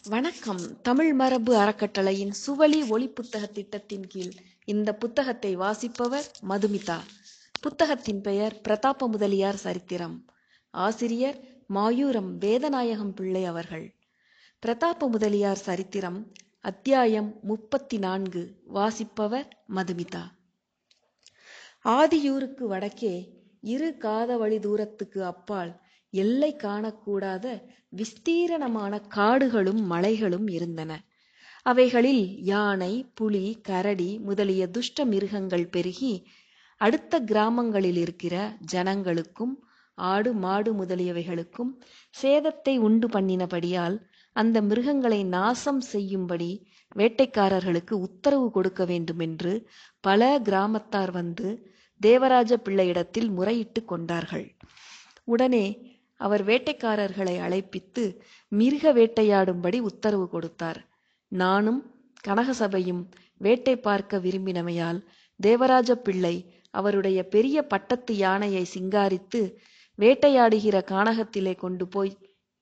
வணக்கம் தமிழ் மரபு அறக்கட்டளையின் சுவழி ஒளி புத்தக திட்டத்தின் கீழ் இந்த புத்தகத்தை வாசிப்பவர் மதுமிதா புத்தகத்தின் பெயர் பிரதாப முதலியார் சரித்திரம் ஆசிரியர் மாயூரம் வேதநாயகம் பிள்ளை அவர்கள் பிரதாப முதலியார் சரித்திரம் அத்தியாயம் முப்பத்தி நான்கு வாசிப்பவர் மதுமிதா ஆதியூருக்கு வடக்கே இரு காதவழி தூரத்துக்கு அப்பால் எல்லை காணக்கூடாத விஸ்தீரணமான காடுகளும் மலைகளும் இருந்தன அவைகளில் யானை புலி கரடி முதலிய துஷ்ட மிருகங்கள் பெருகி அடுத்த கிராமங்களில் இருக்கிற ஜனங்களுக்கும் ஆடு மாடு முதலியவைகளுக்கும் சேதத்தை உண்டு பண்ணினபடியால் அந்த மிருகங்களை நாசம் செய்யும்படி வேட்டைக்காரர்களுக்கு உத்தரவு கொடுக்க வேண்டுமென்று பல கிராமத்தார் வந்து தேவராஜ பிள்ளையிடத்தில் முறையிட்டு கொண்டார்கள் உடனே அவர் வேட்டைக்காரர்களை அழைப்பித்து மிருக வேட்டையாடும்படி உத்தரவு கொடுத்தார் நானும் கனகசபையும் வேட்டை பார்க்க விரும்பினமையால் தேவராஜ பிள்ளை அவருடைய பெரிய பட்டத்து யானையை சிங்காரித்து வேட்டையாடுகிற கானகத்திலே கொண்டு போய்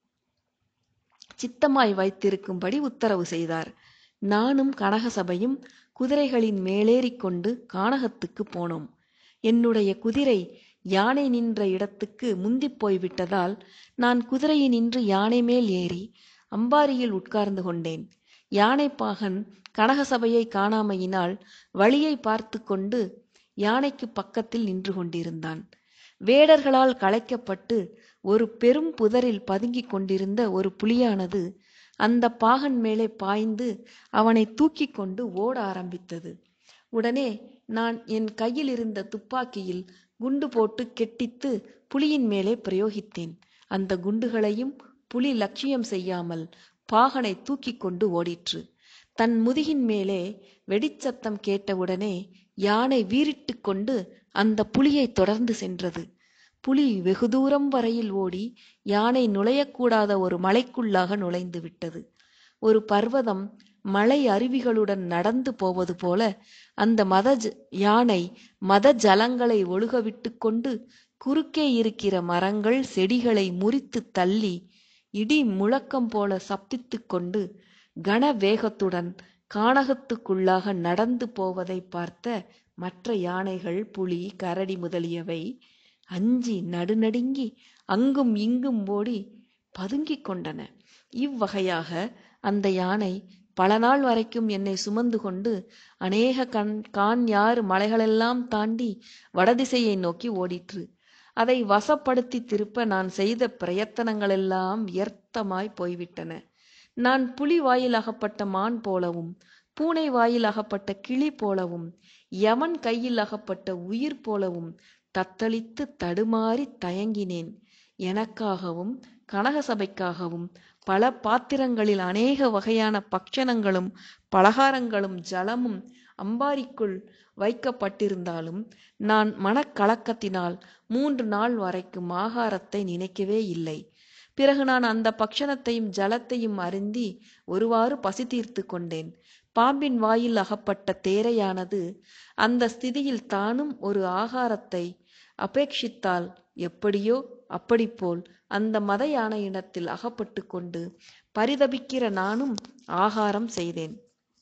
சித்தமாய் வைத்திருக்கும்படி உத்தரவு செய்தார் நானும் கனகசபையும் குதிரைகளின் மேலேறிக் கொண்டு கானகத்துக்கு போனோம் என்னுடைய குதிரை யானை நின்ற இடத்துக்கு முந்திப் போய்விட்டதால் நான் குதிரையினின்று யானை மேல் ஏறி அம்பாரியில் உட்கார்ந்து கொண்டேன் யானைப்பாகன் கனகசபையை காணாமையினால் வழியை பார்த்து கொண்டு யானைக்கு பக்கத்தில் நின்று கொண்டிருந்தான் வேடர்களால் களைக்கப்பட்டு ஒரு பெரும் புதரில் பதுங்கிக் கொண்டிருந்த ஒரு புலியானது அந்த பாகன் மேலே பாய்ந்து அவனை தூக்கி கொண்டு ஓட ஆரம்பித்தது உடனே நான் என் கையில் இருந்த துப்பாக்கியில் குண்டு போட்டு கெட்டித்து புலியின் மேலே பிரயோகித்தேன் அந்த குண்டுகளையும் புலி லட்சியம் செய்யாமல் பாகனை தூக்கி கொண்டு ஓடிற்று தன் முதுகின் மேலே வெடிச்சத்தம் கேட்டவுடனே யானை வீறிட்டு கொண்டு அந்த புலியை தொடர்ந்து சென்றது புலி வெகு தூரம் வரையில் ஓடி யானை நுழையக்கூடாத ஒரு மலைக்குள்ளாக நுழைந்து விட்டது ஒரு பர்வதம் மலை அருவிகளுடன் நடந்து போவது போல அந்த மத யானை மத ஜலங்களை ஒழுக விட்டு கொண்டு குறுக்கே இருக்கிற மரங்கள் செடிகளை முறித்து தள்ளி இடி முழக்கம் போல சப்தித்து கொண்டு கன வேகத்துடன் கானகத்துக்குள்ளாக நடந்து போவதை பார்த்த மற்ற யானைகள் புலி கரடி முதலியவை அஞ்சி நடுநடுங்கி அங்கும் இங்கும் ஓடி பதுங்கிக் கொண்டன இவ்வகையாக அந்த யானை பல நாள் வரைக்கும் என்னை சுமந்து கொண்டு அநேக கண் கான் யாறு மலைகளெல்லாம் தாண்டி வடதிசையை நோக்கி ஓடிற்று அதை வசப்படுத்தி திருப்ப நான் செய்த பிரயத்தனங்களெல்லாம் வியர்த்தமாய் போய்விட்டன நான் புலி வாயில் அகப்பட்ட மான் போலவும் பூனை வாயில் அகப்பட்ட கிளி போலவும் யமன் கையில் அகப்பட்ட உயிர் போலவும் தத்தளித்து தடுமாறி தயங்கினேன் எனக்காகவும் கனகசபைக்காகவும் பல பாத்திரங்களில் அநேக வகையான பக்ஷணங்களும் பலகாரங்களும் ஜலமும் அம்பாரிக்குள் வைக்கப்பட்டிருந்தாலும் நான் மனக்கலக்கத்தினால் மூன்று நாள் வரைக்கும் ஆகாரத்தை நினைக்கவே இல்லை பிறகு நான் அந்த பக்ஷணத்தையும் ஜலத்தையும் அருந்தி ஒருவாறு பசி தீர்த்து கொண்டேன் பாம்பின் வாயில் அகப்பட்ட தேரையானது அந்த ஸ்திதியில் தானும் ஒரு ஆகாரத்தை அபேட்சித்தால் எப்படியோ அப்படிப்போல் அந்த மத யானையினத்தில் அகப்பட்டு கொண்டு பரிதபிக்கிற நானும் ஆகாரம் செய்தேன்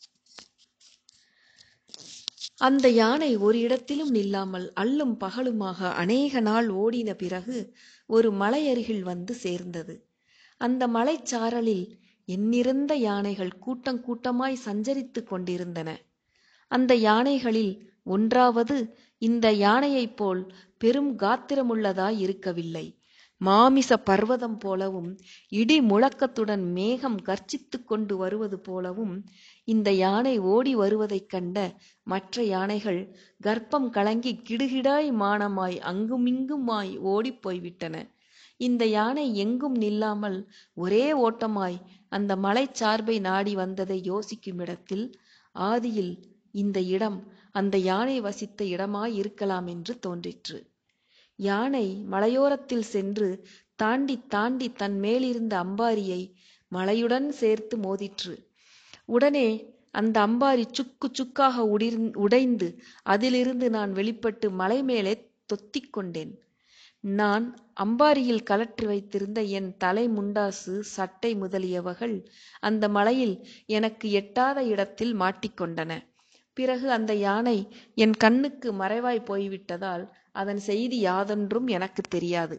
அந்த யானை ஒரு இடத்திலும் நில்லாமல் அல்லும் பகலுமாக அநேக நாள் ஓடின பிறகு ஒரு மலையருகில் வந்து சேர்ந்தது அந்த மலைச்சாரலில் எண்ணிறந்த யானைகள் கூட்டம் கூட்டமாய் சஞ்சரித்து கொண்டிருந்தன அந்த யானைகளில் ஒன்றாவது இந்த யானையைப் போல் பெரும் காத்திரமுள்ளதாய் இருக்கவில்லை மாமிச பர்வதம் போலவும் இடி முழக்கத்துடன் மேகம் கர்ச்சித்து கொண்டு வருவது போலவும் இந்த யானை ஓடி வருவதைக் கண்ட மற்ற யானைகள் கர்ப்பம் கலங்கி கிடுகிடாய் மானமாய் அங்குமிங்குமாய் ஓடிப் போய்விட்டன இந்த யானை எங்கும் நில்லாமல் ஒரே ஓட்டமாய் அந்த மலைச்சார்பை நாடி வந்ததை யோசிக்கும் இடத்தில் ஆதியில் இந்த இடம் அந்த யானை வசித்த இடமாய் இருக்கலாம் என்று தோன்றிற்று யானை மலையோரத்தில் சென்று தாண்டி தாண்டி தன் மேலிருந்த அம்பாரியை மலையுடன் சேர்த்து மோதிற்று உடனே அந்த அம்பாரி சுக்கு சுக்காக உடிர் உடைந்து அதிலிருந்து நான் வெளிப்பட்டு மலை மேலே தொத்திக் கொண்டேன் நான் அம்பாரியில் கலற்றி வைத்திருந்த என் தலை முண்டாசு சட்டை முதலியவகள் அந்த மலையில் எனக்கு எட்டாத இடத்தில் மாட்டிக்கொண்டன பிறகு அந்த யானை என் கண்ணுக்கு மறைவாய் போய்விட்டதால் அதன் செய்தி யாதொன்றும் எனக்கு தெரியாது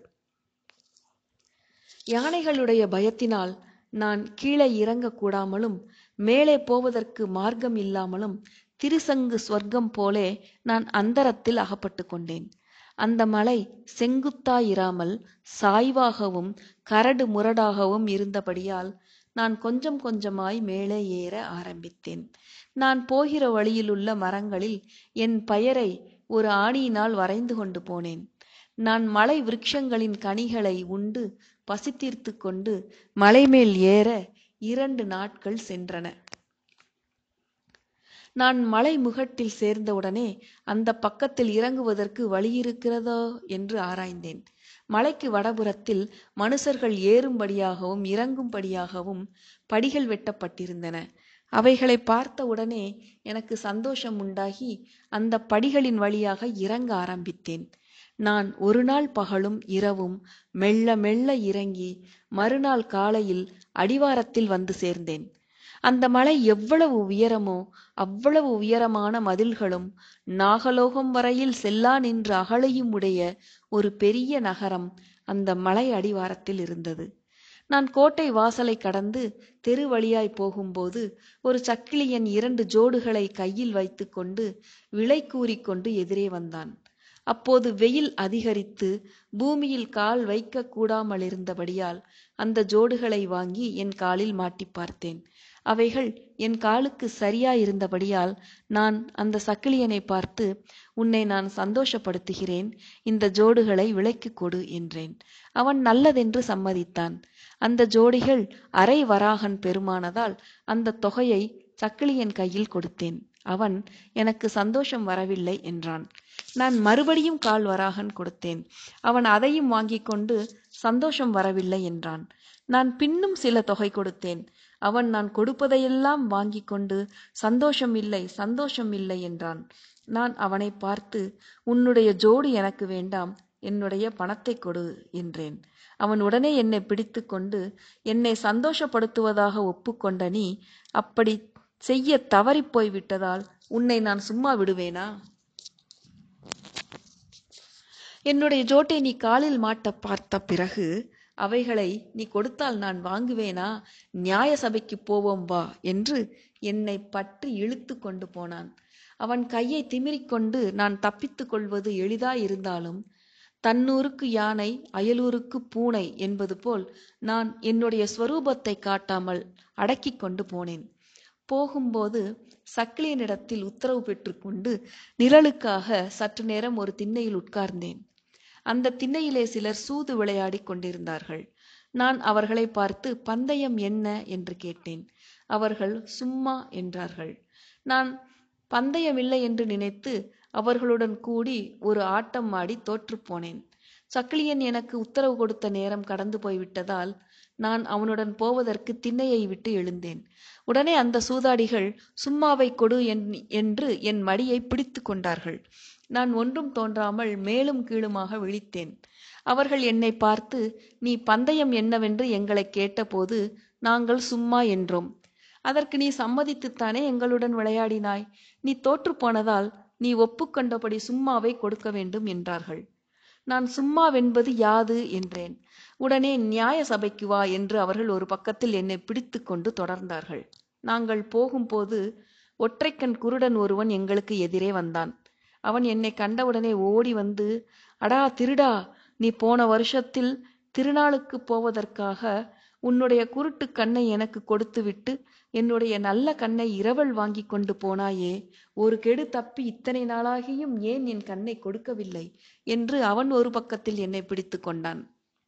யானைகளுடைய பயத்தினால் நான் கீழே இறங்க கூடாமலும் மேலே போவதற்கு மார்க்கம் இல்லாமலும் திருசங்கு ஸ்வர்க்கம் போலே நான் அந்தரத்தில் அகப்பட்டு கொண்டேன் அந்த மலை செங்குத்தாயிராமல் சாய்வாகவும் கரடு முரடாகவும் இருந்தபடியால் நான் கொஞ்சம் கொஞ்சமாய் மேலே ஏற ஆரம்பித்தேன் நான் போகிற வழியிலுள்ள மரங்களில் என் பெயரை ஒரு ஆணியினால் வரைந்து கொண்டு போனேன் நான் மலை விருட்சங்களின் கனிகளை உண்டு பசி தீர்த்து கொண்டு மலைமேல் ஏற இரண்டு நாட்கள் சென்றன நான் மலை முகட்டில் சேர்ந்தவுடனே அந்த பக்கத்தில் இறங்குவதற்கு வழி இருக்கிறதோ என்று ஆராய்ந்தேன் மலைக்கு வடபுறத்தில் மனுஷர்கள் ஏறும்படியாகவும் இறங்கும்படியாகவும் படிகள் வெட்டப்பட்டிருந்தன அவைகளை பார்த்தவுடனே எனக்கு சந்தோஷம் உண்டாகி அந்த படிகளின் வழியாக இறங்க ஆரம்பித்தேன் நான் ஒரு நாள் பகலும் இரவும் மெல்ல மெல்ல இறங்கி மறுநாள் காலையில் அடிவாரத்தில் வந்து சேர்ந்தேன் அந்த மலை எவ்வளவு உயரமோ அவ்வளவு உயரமான மதில்களும் நாகலோகம் வரையில் செல்லா நின்ற அகலையும் உடைய ஒரு பெரிய நகரம் அந்த மலை அடிவாரத்தில் இருந்தது நான் கோட்டை வாசலை கடந்து தெரு வழியாய் போகும்போது ஒரு சக்கிலியன் இரண்டு ஜோடுகளை கையில் வைத்துக்கொண்டு விலை கூறிக்கொண்டு எதிரே வந்தான் அப்போது வெயில் அதிகரித்து பூமியில் கால் வைக்க கூடாமல் இருந்தபடியால் அந்த ஜோடுகளை வாங்கி என் காலில் மாட்டி பார்த்தேன் அவைகள் என் காலுக்கு சரியாயிருந்தபடியால் நான் அந்த சக்கிலியனை பார்த்து உன்னை நான் சந்தோஷப்படுத்துகிறேன் இந்த ஜோடுகளை விலைக்கு கொடு என்றேன் அவன் நல்லதென்று சம்மதித்தான் அந்த ஜோடிகள் அரை வராகன் பெருமானதால் அந்த தொகையை சக்கிலியன் கையில் கொடுத்தேன் அவன் எனக்கு சந்தோஷம் வரவில்லை என்றான் நான் மறுபடியும் கால் வராகன் கொடுத்தேன் அவன் அதையும் வாங்கிக் கொண்டு சந்தோஷம் வரவில்லை என்றான் நான் பின்னும் சில தொகை கொடுத்தேன் அவன் நான் கொடுப்பதையெல்லாம் வாங்கிக் கொண்டு சந்தோஷம் இல்லை சந்தோஷம் இல்லை என்றான் நான் அவனை பார்த்து உன்னுடைய ஜோடி எனக்கு வேண்டாம் என்னுடைய பணத்தை கொடு என்றேன் அவன் உடனே என்னை பிடித்து கொண்டு என்னை சந்தோஷப்படுத்துவதாக ஒப்புக்கொண்ட நீ அப்படி செய்ய தவறிப் போய் விட்டதால் உன்னை நான் சும்மா விடுவேனா என்னுடைய ஜோட்டை நீ காலில் மாட்ட பார்த்த பிறகு அவைகளை நீ கொடுத்தால் நான் வாங்குவேனா நியாய சபைக்கு போவோம் வா என்று என்னை பற்றி இழுத்து கொண்டு போனான் அவன் கையை திமிரிக்கொண்டு நான் தப்பித்துக் கொள்வது எளிதாயிருந்தாலும் தன்னூருக்கு யானை அயலூருக்கு பூனை என்பது போல் நான் என்னுடைய ஸ்வரூபத்தை காட்டாமல் அடக்கிக் கொண்டு போனேன் போகும்போது சக்கிலியனிடத்தில் உத்தரவு பெற்றுக்கொண்டு நிழலுக்காக சற்று நேரம் ஒரு திண்ணையில் உட்கார்ந்தேன் அந்த திண்ணையிலே சிலர் சூது விளையாடிக் கொண்டிருந்தார்கள் நான் அவர்களை பார்த்து பந்தயம் என்ன என்று கேட்டேன் அவர்கள் சும்மா என்றார்கள் நான் பந்தயமில்லை என்று நினைத்து அவர்களுடன் கூடி ஒரு ஆட்டம் ஆடி தோற்றுப் போனேன் சக்கிலியன் எனக்கு உத்தரவு கொடுத்த நேரம் கடந்து போய்விட்டதால் நான் அவனுடன் போவதற்கு திண்ணையை விட்டு எழுந்தேன் உடனே அந்த சூதாடிகள் சும்மாவை கொடு என்- என்று என் மடியை பிடித்து கொண்டார்கள் நான் ஒன்றும் தோன்றாமல் மேலும் கீழுமாக விழித்தேன் அவர்கள் என்னை பார்த்து நீ பந்தயம் என்னவென்று எங்களை கேட்டபோது நாங்கள் சும்மா என்றோம் அதற்கு நீ சம்மதித்துத்தானே எங்களுடன் விளையாடினாய் நீ தோற்றுப் போனதால் நீ ஒப்புக்கொண்டபடி சும்மாவை கொடுக்க வேண்டும் என்றார்கள் நான் சும்மாவென்பது யாது என்றேன் உடனே நியாய சபைக்கு வா என்று அவர்கள் ஒரு பக்கத்தில் என்னை பிடித்து கொண்டு தொடர்ந்தார்கள் நாங்கள் போகும்போது ஒற்றைக்கண் குருடன் ஒருவன் எங்களுக்கு எதிரே வந்தான் அவன் என்னை கண்டவுடனே ஓடி வந்து அடா திருடா நீ போன வருஷத்தில் திருநாளுக்கு போவதற்காக உன்னுடைய குருட்டு கண்ணை எனக்கு கொடுத்துவிட்டு என்னுடைய நல்ல கண்ணை இரவல் வாங்கி கொண்டு போனாயே ஒரு கெடு தப்பி இத்தனை நாளாகியும் ஏன் என் கண்ணை கொடுக்கவில்லை என்று அவன் ஒரு பக்கத்தில் என்னை பிடித்து கொண்டான்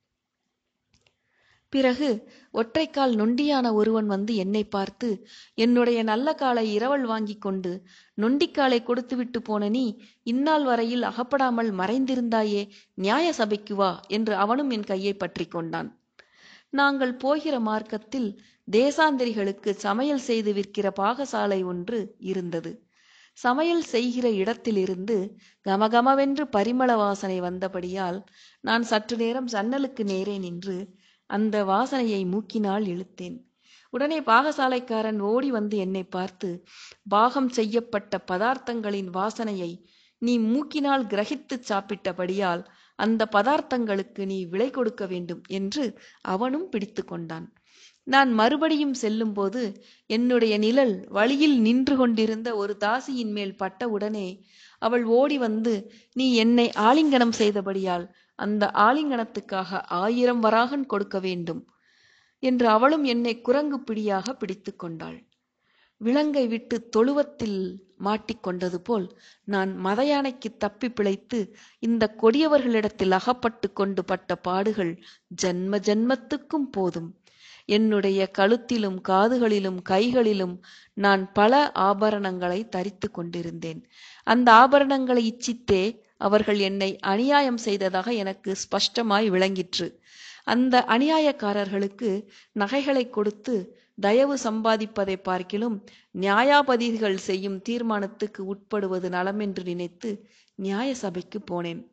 பிறகு ஒற்றைக்கால் நொண்டியான ஒருவன் வந்து என்னை பார்த்து என்னுடைய நல்ல காலை இரவல் வாங்கிக் கொண்டு நொண்டிக்காலை கொடுத்துவிட்டு போன நீ இந்நாள் வரையில் அகப்படாமல் மறைந்திருந்தாயே நியாய சபைக்கு வா என்று அவனும் என் கையை பற்றி கொண்டான் நாங்கள் போகிற மார்க்கத்தில் தேசாந்திரிகளுக்கு சமையல் செய்து விற்கிற பாகசாலை ஒன்று இருந்தது சமையல் செய்கிற இடத்திலிருந்து கமகமவென்று பரிமள வாசனை வந்தபடியால் நான் சற்று நேரம் ஜன்னலுக்கு நேரே நின்று அந்த வாசனையை மூக்கினால் இழுத்தேன் உடனே பாகசாலைக்காரன் ஓடி வந்து என்னை பார்த்து பாகம் செய்யப்பட்ட பதார்த்தங்களின் வாசனையை நீ மூக்கினால் கிரகித்து சாப்பிட்டபடியால் அந்த பதார்த்தங்களுக்கு நீ விலை கொடுக்க வேண்டும் என்று அவனும் பிடித்து கொண்டான் நான் மறுபடியும் செல்லும்போது என்னுடைய நிழல் வழியில் நின்று கொண்டிருந்த ஒரு தாசியின் மேல் பட்டவுடனே அவள் ஓடி வந்து நீ என்னை ஆலிங்கனம் செய்தபடியால் அந்த ஆலிங்கனத்துக்காக ஆயிரம் வராகன் கொடுக்க வேண்டும் என்று அவளும் என்னை குரங்கு பிடியாக பிடித்து கொண்டாள் விலங்கை விட்டு தொழுவத்தில் மாட்டிக்கொண்டது போல் நான் மதயானைக்கு தப்பி பிழைத்து இந்த கொடியவர்களிடத்தில் அகப்பட்டு கொண்டு பட்ட பாடுகள் ஜன்ம ஜன்மத்துக்கும் போதும் என்னுடைய கழுத்திலும் காதுகளிலும் கைகளிலும் நான் பல ஆபரணங்களை தரித்து கொண்டிருந்தேன் அந்த ஆபரணங்களை இச்சித்தே அவர்கள் என்னை அநியாயம் செய்ததாக எனக்கு ஸ்பஷ்டமாய் விளங்கிற்று அந்த அநியாயக்காரர்களுக்கு நகைகளை கொடுத்து தயவு சம்பாதிப்பதை பார்க்கிலும் நியாயாபதிகள் செய்யும் தீர்மானத்துக்கு உட்படுவது நலமென்று நினைத்து நியாய சபைக்கு போனேன்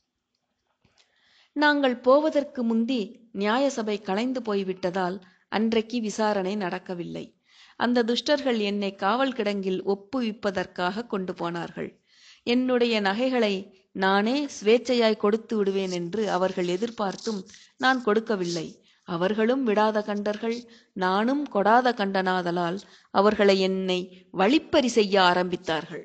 நாங்கள் போவதற்கு முந்தி நியாய சபை கலைந்து போய்விட்டதால் அன்றைக்கு விசாரணை நடக்கவில்லை அந்த துஷ்டர்கள் என்னை காவல் கிடங்கில் ஒப்புவிப்பதற்காக கொண்டு போனார்கள் என்னுடைய நகைகளை நானே சுவேச்சையாய் கொடுத்து விடுவேன் என்று அவர்கள் எதிர்பார்த்தும் நான் கொடுக்கவில்லை அவர்களும் விடாத கண்டர்கள் நானும் கொடாத கண்டனாதலால் அவர்களை என்னை வழிப்பறி செய்ய ஆரம்பித்தார்கள்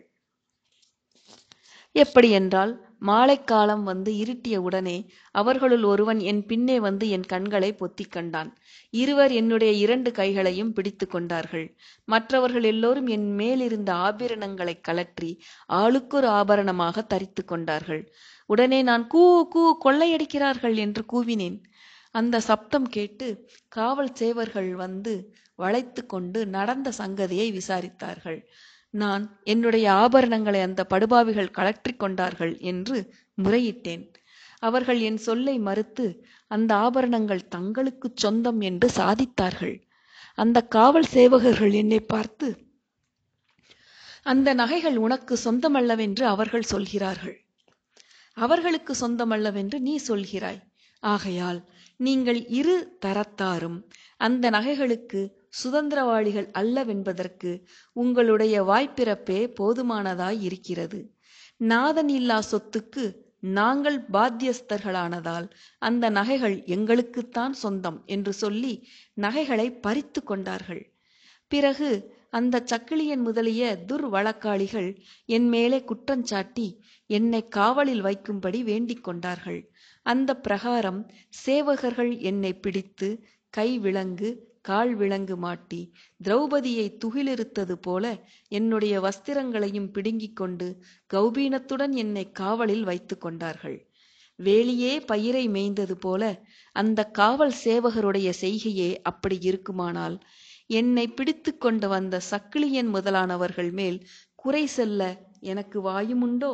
எப்படி என்றால் மாலைக்காலம் வந்து இருட்டிய உடனே அவர்களுள் ஒருவன் என் பின்னே வந்து என் கண்களை பொத்திக் கண்டான் இருவர் என்னுடைய இரண்டு கைகளையும் பிடித்து கொண்டார்கள் மற்றவர்கள் எல்லோரும் என் மேலிருந்த ஆபரணங்களை கலற்றி ஆளுக்கொரு ஆபரணமாக தரித்து கொண்டார்கள் உடனே நான் கூ கூ கொள்ளையடிக்கிறார்கள் என்று கூவினேன் அந்த சப்தம் கேட்டு காவல் சேவர்கள் வந்து வளைத்து கொண்டு நடந்த சங்கதியை விசாரித்தார்கள் நான் என்னுடைய ஆபரணங்களை அந்த படுபாவிகள் கலற்றிக் கொண்டார்கள் என்று முறையிட்டேன் அவர்கள் என் சொல்லை மறுத்து அந்த ஆபரணங்கள் தங்களுக்குச் சொந்தம் என்று சாதித்தார்கள் அந்த காவல் சேவகர்கள் என்னை பார்த்து அந்த நகைகள் உனக்கு சொந்தமல்லவென்று அவர்கள் சொல்கிறார்கள் அவர்களுக்கு சொந்தமல்லவென்று நீ சொல்கிறாய் ஆகையால் நீங்கள் இரு தரத்தாரும் அந்த நகைகளுக்கு சுதந்திரவாளிகள் அல்லவென்பதற்கு உங்களுடைய வாய்ப்பிறப்பே போதுமானதாய் இருக்கிறது நாதன் இல்லா சொத்துக்கு நாங்கள் பாத்தியஸ்தர்களானதால் அந்த நகைகள் எங்களுக்குத்தான் சொந்தம் என்று சொல்லி நகைகளை பறித்து கொண்டார்கள் பிறகு அந்த சக்கிலியன் முதலிய துர் வழக்காளிகள் என் மேலே குற்றஞ்சாட்டி என்னை காவலில் வைக்கும்படி வேண்டிக் கொண்டார்கள் அந்த பிரகாரம் சேவகர்கள் என்னை பிடித்து கை விலங்கு கால் விலங்கு மாட்டி திரௌபதியை துகிலிருத்தது போல என்னுடைய வஸ்திரங்களையும் பிடுங்கிக் கொண்டு கௌபீனத்துடன் என்னை காவலில் வைத்து கொண்டார்கள் வேலியே பயிரை மேய்ந்தது போல அந்த காவல் சேவகருடைய செய்கையே அப்படி இருக்குமானால் என்னை பிடித்து கொண்டு வந்த சக்கிலியன் முதலானவர்கள் மேல் குறை செல்ல எனக்கு வாயுமுண்டோ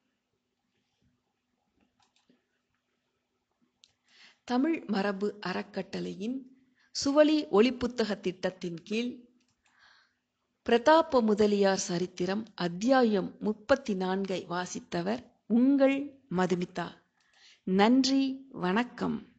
தமிழ் மரபு அறக்கட்டளையின் சுவலி ஒளிப்புத்தக திட்டத்தின் கீழ் பிரதாப முதலியார் சரித்திரம் அத்தியாயம் முப்பத்தி நான்கை வாசித்தவர் உங்கள் மதுமிதா நன்றி வணக்கம்